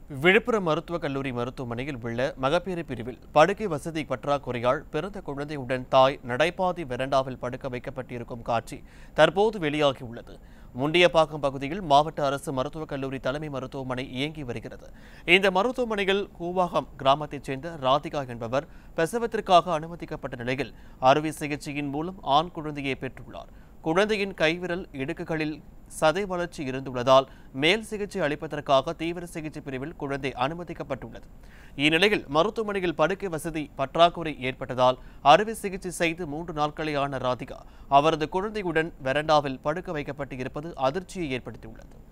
விழுப்புரம் மருத்துவக் கல்லூரி மருத்துவமனையில் உள்ள மகப்பேறு பிரிவில் படுக்கை வசதி பற்றாக்குறையால் பிறந்த குழந்தையுடன் தாய் நடைபாதை வெரண்டாவில் படுக்க வைக்கப்பட்டிருக்கும் காட்சி தற்போது வெளியாகியுள்ளது முண்டியப்பாக்கம் பகுதியில் மாவட்ட அரசு மருத்துவக் கல்லூரி தலைமை மருத்துவமனை இயங்கி வருகிறது இந்த மருத்துவமனையில் கூவாகம் கிராமத்தைச் சேர்ந்த ராதிகா என்பவர் பிரசவத்திற்காக அனுமதிக்கப்பட்ட நிலையில் அறுவை சிகிச்சையின் மூலம் ஆண் குழந்தையை பெற்றுள்ளார் குழந்தையின் கைவிரல் இடுக்குகளில் சதை வளர்ச்சி இருந்துள்ளதால் மேல் சிகிச்சை அளிப்பதற்காக தீவிர சிகிச்சை பிரிவில் குழந்தை அனுமதிக்கப்பட்டுள்ளது இந்நிலையில் மருத்துவமனையில் படுக்கை வசதி பற்றாக்குறை ஏற்பட்டதால் அறுவை சிகிச்சை செய்து மூன்று நாட்களே ஆன ராதிகா அவரது குழந்தையுடன் வெரண்டாவில் படுக்க வைக்கப்பட்டு இருப்பது அதிர்ச்சியை ஏற்படுத்தியுள்ளது